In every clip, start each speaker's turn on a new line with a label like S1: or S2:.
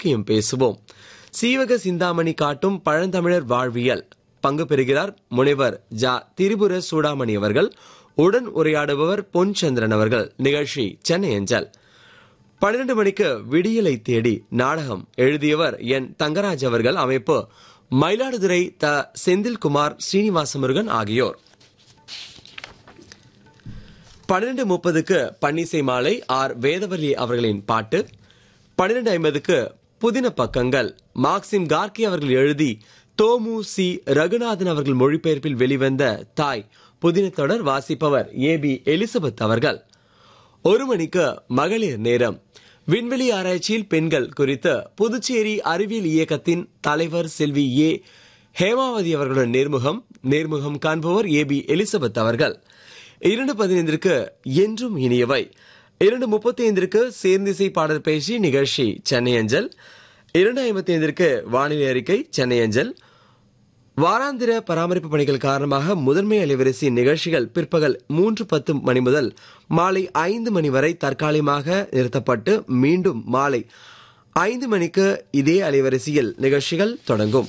S1: இலக்கியம் பேசுவோம் சீவக சிந்தாமணி காட்டும் பழந்தமிழர் வாழ்வியல் பங்கு பெறுகிறார் முனைவர் ஜா திரிபுர சூடாமணி அவர்கள் உடன் உரையாடுபவர் பொன் சந்திரன் அவர்கள் நிகழ்ச்சி சென்னை அஞ்சல் பன்னிரண்டு மணிக்கு விடியலை தேடி நாடகம் எழுதியவர் என் தங்கராஜ் அவர்கள் அமைப்பு மயிலாடுதுறை த செந்தில்குமார் ஸ்ரீனிவாச முருகன் ஆகியோர் பன்னிரண்டு முப்பதுக்கு பன்னிசை மாலை ஆர் வேதவல்லி அவர்களின் பாட்டு பன்னிரண்டு ஐம்பதுக்கு புதின பக்கங்கள் மார்க்சிம் கார்கி அவர்கள் எழுதி தோமு சி ரகுநாதன் அவர்கள் மொழிபெயர்ப்பில் வெளிவந்த தாய் புதின தொடர் வாசிப்பவர் ஏ பி எலிசபெத் அவர்கள் ஒரு மணிக்கு மகளிர் நேரம் விண்வெளி ஆராய்ச்சியில் பெண்கள் குறித்து புதுச்சேரி அறிவியல் இயக்கத்தின் தலைவர் செல்வி ஏ ஹேமாவதி அவர்களுடன் நேர்முகம் நேர்முகம் காண்பவர் ஏ பி எலிசபெத் அவர்கள் இரண்டு பதினைந்திற்கு என்றும் இனியவை இரண்டு முப்பத்தி ஐந்திற்கு சேர்ந்திசை பாடல் பேசி நிகழ்ச்சி சென்னை அஞ்சல் இரண்டு ஐம்பத்தி ஐந்திற்கு வானிலை அறிக்கை சென்னை அஞ்சல் வாராந்திர பராமரிப்பு பணிகள் காரணமாக முதன்மை அலைவரிசை நிகழ்ச்சிகள் பிற்பகல் மூன்று பத்து மணி முதல் மாலை ஐந்து மணி வரை தற்காலிகமாக நிறுத்தப்பட்டு மீண்டும் மாலை ஐந்து மணிக்கு இதே அலைவரிசையில் நிகழ்ச்சிகள் தொடங்கும்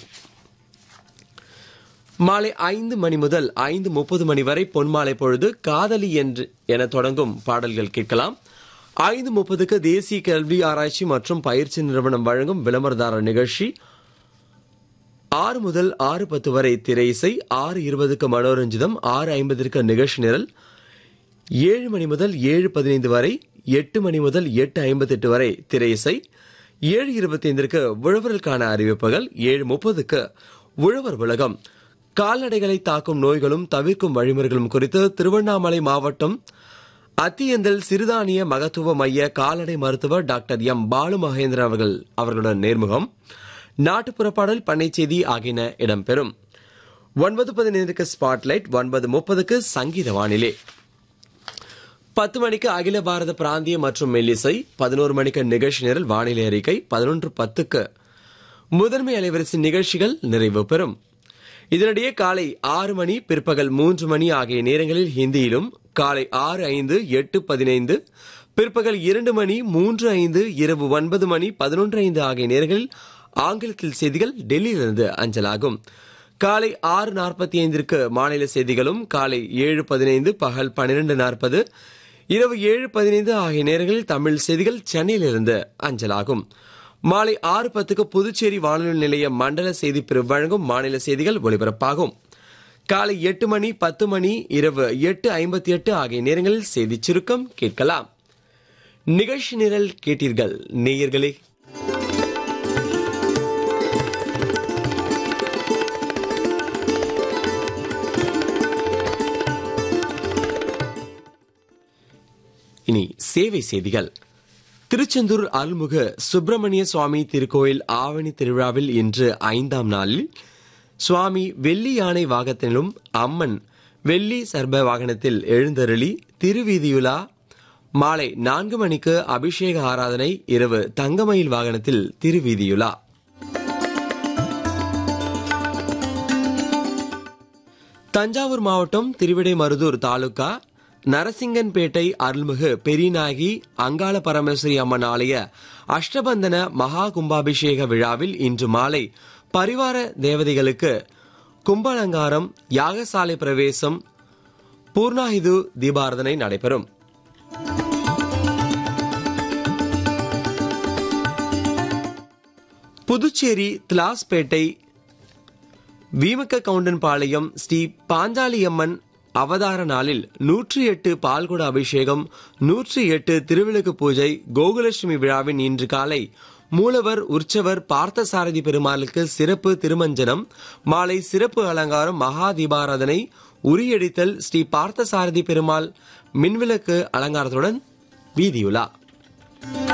S1: மாலை ஐந்து மணி முதல் ஐந்து முப்பது மணி வரை பொன்மாலை பொழுது காதலி என்று என தொடங்கும் பாடல்கள் கேட்கலாம் ஐந்து முப்பதுக்கு தேசிய கல்வி ஆராய்ச்சி மற்றும் பயிற்சி நிறுவனம் வழங்கும் விளம்பரதாரர் நிகழ்ச்சி ஆறு முதல் ஆறு பத்து வரை திரை இசை ஆறு இருபதுக்கு மனோரஞ்சிதம் ஆறு ஐம்பதற்கு நிகழ்ச்சி நிரல் ஏழு மணி முதல் ஏழு பதினைந்து வரை எட்டு மணி முதல் எட்டு ஐம்பத்தெட்டு வரை திரை இசை ஏழு இருபத்தி ஐந்திற்கு உழவர்களுக்கான அறிவிப்புகள் ஏழு முப்பதுக்கு உழவர் உலகம் கால்நடைகளை தாக்கும் நோய்களும் தவிர்க்கும் வழிமுறைகளும் குறித்து திருவண்ணாமலை மாவட்டம் அத்தியந்தல் சிறுதானிய மகத்துவ மைய கால்நடை மருத்துவர் டாக்டர் எம் பாலு மகேந்திரன் அவர்கள் அவர்களுடன் நேர்முகம் நாட்டுப்புற பாடல் பண்ணை செய்தி ஆகியன இடம்பெறும் ஒன்பது பதினைந்துக்கு ஸ்பாட்லைட் ஒன்பது முப்பதுக்கு சங்கீத வானிலை பத்து மணிக்கு அகில பாரத பிராந்திய மற்றும் மெல்லிசை பதினோரு மணிக்கு நிகழ்ச்சி நிரல் வானிலை அறிக்கை பதினொன்று பத்துக்கு முதன்மை அலைவரிசை நிகழ்ச்சிகள் நிறைவு பெறும் இதனிடையே காலை ஆறு மணி பிற்பகல் மூன்று மணி ஆகிய நேரங்களில் ஹிந்தியிலும் காலை ஆறு ஐந்து எட்டு பதினைந்து பிற்பகல் இரண்டு மணி மூன்று ஐந்து இரவு ஒன்பது மணி பதினொன்று ஐந்து ஆகிய நேரங்களில் ஆங்கிலத்தில் செய்திகள் டெல்லியிலிருந்து அஞ்சலாகும் காலை ஆறு நாற்பத்தி ஐந்திற்கு மாநில செய்திகளும் காலை ஏழு பதினைந்து பகல் பன்னிரண்டு நாற்பது இரவு ஏழு பதினைந்து ஆகிய நேரங்களில் தமிழ் செய்திகள் சென்னையிலிருந்து அஞ்சலாகும் மாலை ஆறு பத்துக்கு புதுச்சேரி வானொலி நிலைய மண்டல செய்தி பிரிவு வழங்கும் மாநில செய்திகள் ஒலிபரப்பாகும் காலை எட்டு மணி பத்து மணி இரவு எட்டு ஐம்பத்தி எட்டு ஆகிய நேரங்களில் செய்தி சுருக்கம் கேட்கலாம் நிகழ்ச்சி நிரல் கேட்டீர்கள் நேயர்களே இனி சேவை செய்திகள் திருச்செந்தூர் அருள்முக சுப்பிரமணிய சுவாமி திருக்கோயில் ஆவணி திருவிழாவில் இன்று ஐந்தாம் நாளில் சுவாமி வெள்ளி யானை வாகனத்திலும் அம்மன் வெள்ளி சர்ப வாகனத்தில் எழுந்தருளி திருவீதியுலா மாலை நான்கு மணிக்கு அபிஷேக ஆராதனை இரவு தங்கமயில் வாகனத்தில் திருவீதியுலா தஞ்சாவூர் மாவட்டம் திருவிடைமருதூர் தாலுகா நரசிங்கன்பேட்டை அருள்மிகு பெரியநாயகி அங்காள பரமேஸ்வரி அம்மன் ஆலய அஷ்டபந்தன மகா கும்பாபிஷேக விழாவில் இன்று மாலை பரிவார தேவதைகளுக்கு கும்பாலங்காரம் யாகசாலை பிரவேசம் பூர்ணாயுது தீபாரதனை நடைபெறும் புதுச்சேரி திலாஸ்பேட்டை வீமக்க கவுண்டன்பாளையம் ஸ்ரீ பாஞ்சாலியம்மன் அவதார நாளில் நூற்றி எட்டு பால்குட அபிஷேகம் நூற்றி எட்டு திருவிளக்கு பூஜை கோகுலட்சுமி விழாவின் இன்று காலை மூலவர் உற்சவர் பார்த்தசாரதி பெருமாளுக்கு சிறப்பு திருமஞ்சனம் மாலை சிறப்பு அலங்காரம் மகா தீபாராதனை உரியடித்தல் ஸ்ரீ பார்த்தசாரதி பெருமாள் மின்விளக்கு அலங்காரத்துடன் வீதியுலா